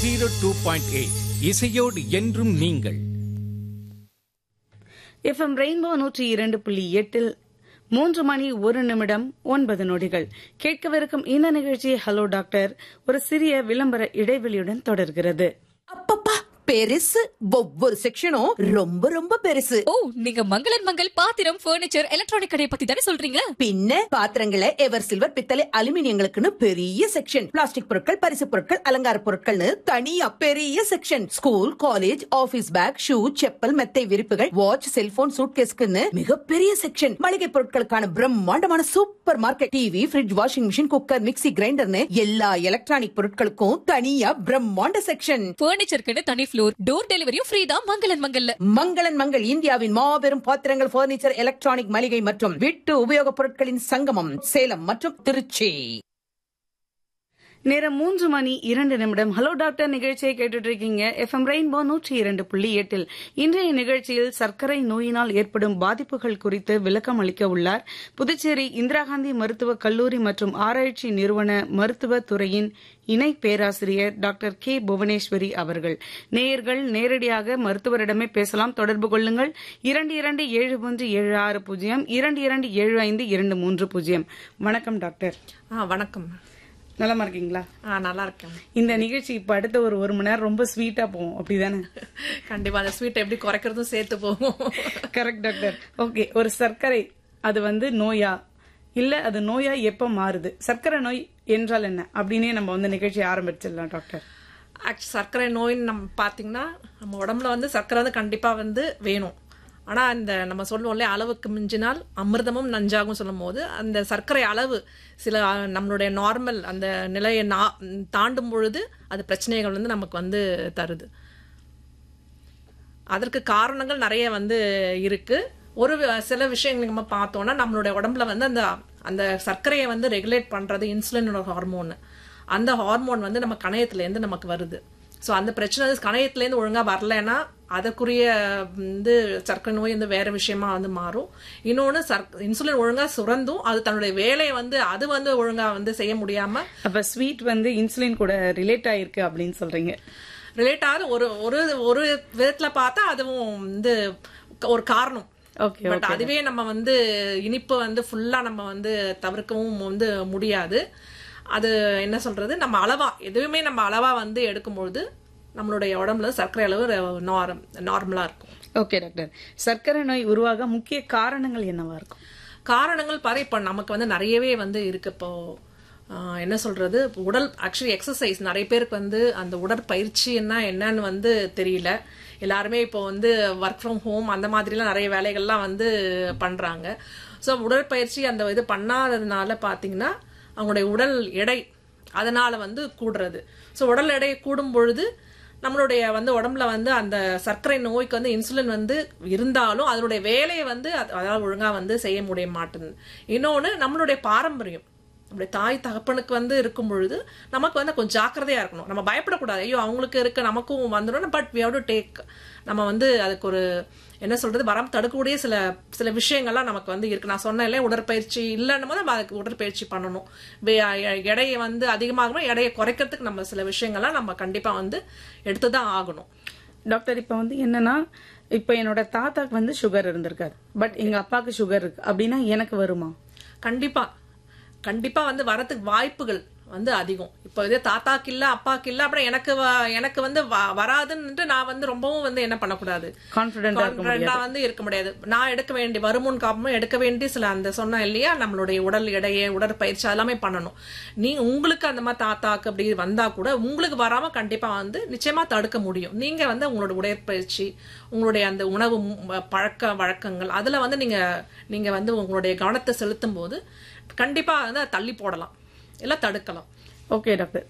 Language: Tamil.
ஜீரோ டூ பாயிண்ட் எயிட் இசையோடு என்றும் நீங்கள் எஃப்எம் ரெயின்போ நூற்றி இரண்டு புள்ளி எட்டில் மூன்று மணி ஒரு நிமிடம் ஒன்பது நொடிகள் கேட்கவிருக்கும் இந்த நிகழ்ச்சி ஹலோ டாக்டர் ஒரு சிறிய விளம்பர இடைவெளியுடன் தொடர்கிறது அப்பப்பா பெருசு ஒவ்வொரு செக்ஷனும் ரொம்ப ரொம்ப பெருசு ஓ நீங்க மங்களன் மங்கள் பாத்திரம் பர்னிச்சர் எலக்ட்ரானிக் கடையை பத்தி தானே சொல்றீங்க பின்ன பாத்திரங்களை எவர் சில்வர் பித்தளை அலுமினியங்களுக்குன்னு பெரிய செக்ஷன் பிளாஸ்டிக் பொருட்கள் பரிசு பொருட்கள் அலங்கார பொருட்கள்னு தனியா பெரிய section school college office bag shoe chappal மெத்தை விரிப்புகள் வாட்ச் செல்போன் சூட்கேஸ்க்குன்னு மிகப்பெரிய செக்ஷன் மளிகை பொருட்களுக்கான பிரம்மாண்டமான super market TV fridge washing machine cooker mixie கிரைண்டர்னு எல்லா எலக்ட்ரானிக் பொருட்களுக்கும் தனியா பிரம்மாண்ட செக்ஷன் பர்னிச்சருக்குன்னு தனி ஃப்ளோர் டோர் டெலிவரியும் ஃப்ரீ தான் மங்களன் மங்கல்ல மங்களன் மங்கள் இந்தியாவின் மாபெரும் பாத்திரங்கள் பர்னிச்சர் எலக்ட்ரானிக் மளிகை மற்றும் வீட்டு உபயோகப் பொருட்களின் சங்கமம் சேலம் மற்றும் திருச்சி நேரம் மூன்று மணி இரண்டு நிமிடம் ஹலோ டாக்டர் நிகழ்ச்சியை கேட்டுட்டு இருக்கீங்க எஃப்எம் ரெயின்போ நூற்றி இரண்டு புள்ளி எட்டில் இன்றைய நிகழ்ச்சியில் சர்க்கரை நோயினால் ஏற்படும் பாதிப்புகள் குறித்து விளக்கம் அளிக்க உள்ளார் புதுச்சேரி இந்திரா காந்தி மருத்துவக் கல்லூரி மற்றும் ஆராய்ச்சி நிறுவன மருத்துவ துறையின் இணை பேராசிரியர் டாக்டர் கே புவனேஸ்வரி அவர்கள் நேயர்கள் நேரடியாக மருத்துவரிடமே பேசலாம் தொடர்பு கொள்ளுங்கள் இரண்டு இரண்டு ஏழு ஒன்று ஏழு ஆறு பூஜ்ஜியம் இரண்டு இரண்டு ஏழு ஐந்து இரண்டு மூன்று பூஜ்ஜியம் வணக்கம் டாக்டர் ஆ வணக்கம் நலமா இருக்கீங்களா ஆ நல்லா இருக்கேன் இந்த நிகழ்ச்சி இப்ப அடுத்த ஒரு ஒரு மணி நேரம் ரொம்ப ஸ்வீட்டா போகும் அப்படிதானே கண்டிப்பா அந்த ஸ்வீட் எப்படி குறைக்கிறதும் சேர்த்து போகும் கரெக்ட் டாக்டர் ஓகே ஒரு சர்க்கரை அது வந்து நோயா இல்ல அது நோயா எப்ப மாறுது சர்க்கரை நோய் என்றால் என்ன அப்படின்னே நம்ம வந்து நிகழ்ச்சி ஆரம்பிச்சிடலாம் டாக்டர் ஆக்சுவலி சர்க்கரை நோயின்னு நம்ம பார்த்தீங்கன்னா நம்ம உடம்புல வந்து சர்க்கரை வந்து கண்டிப்பா வந்து வேணும் ஆனா அந்த நம்ம சொல்லுவோம்ல அளவுக்கு மிஞ்சினால் அமிர்தமும் நஞ்சாகும் சொல்லும் போது அந்த சர்க்கரை அளவு சில ஆ, நம்மளுடைய நார்மல் அந்த நிலையை நா- தாண்டும் பொழுது அது பிரச்சனைகள் வந்து நமக்கு வந்து தருது அதற்கு காரணங்கள் நிறைய வந்து இருக்கு ஒரு வி- சில விஷயங்கள் நம்ம பார்த்தோம்னா நம்மளுடைய உடம்புல வந்து அந்த அந்த சர்க்கரையை வந்து ரெகுலேட் பண்றது இன்சுலின் ஹார்மோன் அந்த ஹார்மோன் வந்து நம்ம கணையத்துல இருந்து நமக்கு வருது ஸோ அந்த பிரச்சனை வந்து கணையத்துல இருந்து ஒழுங்கா வரலைன்னா அதற்குரிய வந்து சர்க்கரை நோய் வந்து வேற விஷயமா வந்து மாறும் இன்னொன்று சர்க் இன்சுலின் ஒழுங்கா சுரந்தும் அது தன்னுடைய வேலையை வந்து அது வந்து ஒழுங்கா வந்து செய்ய முடியாம அப்ப ஸ்வீட் வந்து இன்சுலின் கூட ரிலேட் ஆயிருக்கு அப்படின்னு சொல்றீங்க ரிலேட் ஆகுது ஒரு ஒரு ஒரு விதத்துல பார்த்தா அதுவும் வந்து ஒரு காரணம் ஓகே பட் அதுவே நம்ம வந்து இனிப்பு வந்து ஃபுல்லா நம்ம வந்து தவிர்க்கவும் வந்து முடியாது அது என்ன சொல்றது நம்ம அளவா எதுவுமே நம்ம அளவா வந்து எடுக்கும்பொழுது நம்மளுடைய உடம்புல சர்க்கரை அளவு நார்ம் நார்மலா இருக்கும் ஓகே டாக்டர் சர்க்கரை நோய் உருவாக முக்கிய காரணங்கள் என்னவா இருக்கும் காரணங்கள் பாரு இப்ப நமக்கு வந்து நிறையவே வந்து இருக்கு இப்போ ஆஹ், என்ன சொல்றது உடல் ஆக்சுவலி எக்ஸசைஸ் நிறைய பேருக்கு வந்து அந்த உடற்பயிற்சின்னா என்னன்னு வந்து தெரியல எல்லாருமே இப்போ வந்து ஒர்க் ஃப்ரம் ஹோம் அந்த மாதிரிலாம் நிறைய வேலைகள்லாம் வந்து பண்றாங்க ஸோ உடற்பயிற்சி அந்த இது பண்ணாததுனால பாத்தீங்கன்னா அவங்களுடைய உடல் எடை அதனால வந்து கூடுறது ஸோ உடல் எடை கூடும் பொழுது நம்மளுடைய வந்து உடம்புல வந்து அந்த சர்க்கரை நோய்க்கு வந்து இன்சுலின் வந்து இருந்தாலும் அதனுடைய வேலையை வந்து அது- அதாவது ஒழுங்கா வந்து செய்ய முடிய மாட்டேங்குது இன்னொன்று நம்மளுடைய பாரம்பரியம் நம்மளுடைய தாய் தகப்பனுக்கு வந்து இருக்கும் பொழுது நமக்கு வந்து கொஞ்சம் ஜாக்கிரதையா இருக்கணும் நம்ம பயப்படக்கூடாது ஐயோ அவங்களுக்கு இருக்க நமக்கும் வந்துடும் but we have to take நம்ம வந்து அதுக்கு ஒரு என்ன சொல்றது வரம் தடுக்கக்கூடிய சில சில விஷயங்கள்லாம் நமக்கு வந்து இருக்கு நான் சொன்னேன்ல உடற்பயிற்சி இல்லைன்னும் போது நம்ம அதுக்கு உடற்பயிற்சி பண்ணணும் வே- எ- எடையை வந்து அதிகமாகணும் எடையை குறைக்கிறதுக்கு நம்ம சில விஷயங்கள்லாம் நம்ம கண்டிப்பா வந்து எடுத்துதான் ஆகணும் டாக்டர் இப்ப வந்து என்னன்னா இப்ப என்னோட தாத்தாக்கு வந்து சுகர் இருந்திருக்காரு பட் எங்க அப்பாக்கு சுகர் இருக்கு அப்படின்னா எனக்கு வருமா கண்டிப்பா கண்டிப்பா வந்து வரதுக்கு வாய்ப்புகள் வந்து அதிகம் இப்போ இதே தாத்தாக்கு இல்ல அப்பாக்கு இல்ல அப்புறம் எனக்கு வ- எனக்கு வந்து வ- வராதுன்னுட்டு நான் வந்து ரொம்பவும் வந்து என்ன பண்ணக்கூடாது கான்பிடண்டா இருக்க முடியாது Confident-ஆ வந்து இருக்க முடியாது நான் எடுக்க வேண்டிய வருமுன் காப்பமும் எடுக்க வேண்டிய சில அந்த சொன்ன இல்லையா நம்மளுடைய உடல் எடையை உடற்பயிற்சி எல்லாமே பண்ணணும் நீ உங்களுக்கு அந்த மாதிரி தாத்தாக்கு அப்படி வந்தா கூட உங்களுக்கு வராம கண்டிப்பா வந்து நிச்சயமா தடுக்க முடியும் நீங்க வந்து உங்களோட உடற்பயிற்சி உங்களுடைய அந்த உணவு மு- பழக்க வழக்கங்கள் அதுல வந்து நீங்க நீங்க வந்து உங்களுடைய கவனத்தை செலுத்தும் போது கண்டிப்பா வந்து அதை தள்ளி போடலாம் இல்ல தடுக்கலாம் ஓகே டாக்டர்